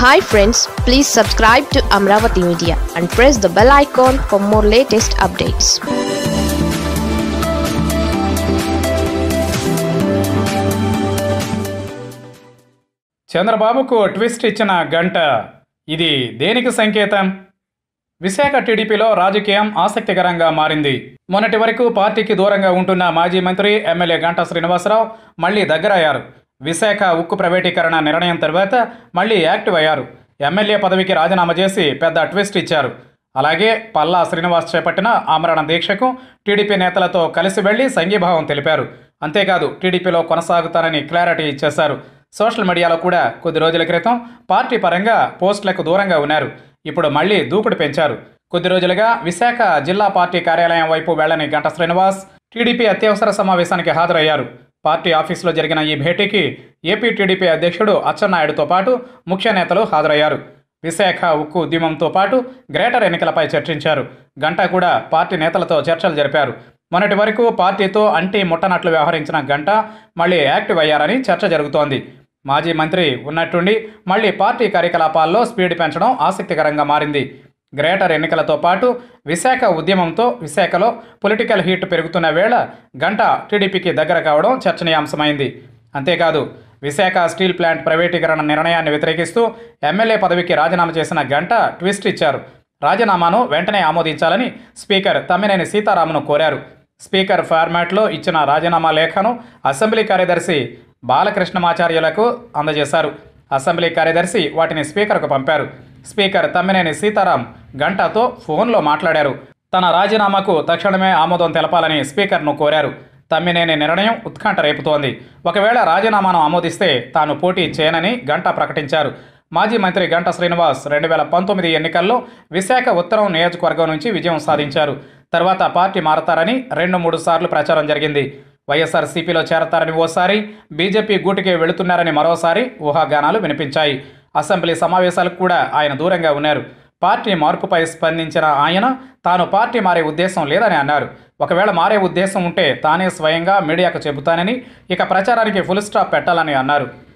hi friends please subscribe to Amaravati media and press the bell icon for more latest updates చంద్రబాబుకు twist ఇచ్చిన గంట ఇది దేనికి సంకేతం విశాఖ టీడీపీలో రాజకీయం ఆసక్తికరంగా మారింది మొన్నటి వరకు పార్టీకి దూరంగా ఉంటున్న మాజీ మంత్రి ఎమ్మెల్యే గంటా శ్రీనివాసరావు మళ్లీ దగ్గరయ్యారు విశాఖ ఉక్కు ప్రైవేటీకరణ నిర్ణయం తర్వాత మళ్లీ యాక్టివ్ అయ్యారు ఎమ్మెల్యే పదవికి రాజీనామా చేసి పెద్ద ట్విస్ట్ ఇచ్చారు అలాగే పల్లా శ్రీనివాస్ చేపట్టిన ఆమరణ దీక్షకు టీడీపీ నేతలతో కలిసి వెళ్లి సంఘీభావం తెలిపారు అంతేకాదు టీడీపీలో కొనసాగుతానని క్లారిటీ ఇచ్చేశారు సోషల్ మీడియాలో కూడా కొద్ది రోజుల క్రితం పార్టీ పరంగా పోస్టులకు దూరంగా ఉన్నారు ఇప్పుడు మళ్లీ దూకుడు పెంచారు కొద్ది రోజులుగా విశాఖ జిల్లా పార్టీ కార్యాలయం వైపు వెళ్లని గంట శ్రీనివాస్ టీడీపీ అత్యవసర సమావేశానికి హాజరయ్యారు పార్టీ ఆఫీసులో జరిగిన ఈ భేటీకి ఏపీ టీడీపీ అధ్యక్షుడు అచ్చెన్నాయుడుతో పాటు ముఖ్య నేతలు హాజరయ్యారు విశాఖ ఉక్కు ఉద్యమంతో పాటు గ్రేటర్ ఎన్నికలపై చర్చించారు గంటా కూడా పార్టీ నేతలతో చర్చలు జరిపారు మొన్నటి వరకు పార్టీతో అంటి ముట్టనట్లు వ్యవహరించిన గంట మళ్ళీ యాక్టివ్ అయ్యారని చర్చ జరుగుతోంది మాజీ మంత్రి ఉన్నట్టుండి మళ్ళీ పార్టీ కార్యకలాపాల్లో స్పీడ్ పెంచడం ఆసక్తికరంగా మారింది గ్రేటర్ ఎన్నికలతో పాటు విశాఖ ఉద్యమంతో విశాఖలో పొలిటికల్ హీట్ పెరుగుతున్న వేళ గంట టీడీపీకి దగ్గర కావడం చర్చనీయాంశమైంది అంతేకాదు విశాఖ స్టీల్ ప్లాంట్ ప్రైవేటీకరణ నిర్ణయాన్ని వ్యతిరేకిస్తూ ఎమ్మెల్యే పదవికి రాజీనామా చేసిన గంట ట్విస్ట్ ఇచ్చారు రాజీనామాను వెంటనే ఆమోదించాలని స్పీకర్ తమ్మినేని సీతారామను కోరారు స్పీకర్ ఫార్మాట్లో ఇచ్చిన రాజీనామా లేఖను అసెంబ్లీ కార్యదర్శి బాలకృష్ణమాచార్యులకు అందజేశారు అసెంబ్లీ కార్యదర్శి వాటిని స్పీకర్కు పంపారు స్పీకర్ తమ్మినేని సీతారాం గంటతో ఫోన్లో మాట్లాడారు తన రాజీనామాకు తక్షణమే ఆమోదం తెలపాలని స్పీకర్ను కోరారు తమ్మినేని నిర్ణయం ఉత్కంఠ రేపుతోంది ఒకవేళ రాజీనామాను ఆమోదిస్తే తాను పోటీ చేయనని గంట ప్రకటించారు మాజీ మంత్రి గంట శ్రీనివాస్ రెండు వేల పంతొమ్మిది ఎన్నికల్లో విశాఖ ఉత్తరం నియోజకవర్గం నుంచి విజయం సాధించారు తర్వాత పార్టీ మారతారని రెండు మూడు సార్లు ప్రచారం జరిగింది వైఎస్ఆర్సీపీలో చేరతారని ఓసారి బీజేపీ గూటికి వెళుతున్నారని మరోసారి ఊహాగానాలు వినిపించాయి అసెంబ్లీ సమావేశాలకు కూడా ఆయన దూరంగా ఉన్నారు పార్టీ మార్పుపై స్పందించిన ఆయన తాను పార్టీ మారే ఉద్దేశం లేదని అన్నారు ఒకవేళ మారే ఉద్దేశం ఉంటే తానే స్వయంగా మీడియాకు చెబుతానని ఇక ప్రచారానికి ఫుల్ స్టాప్ పెట్టాలని అన్నారు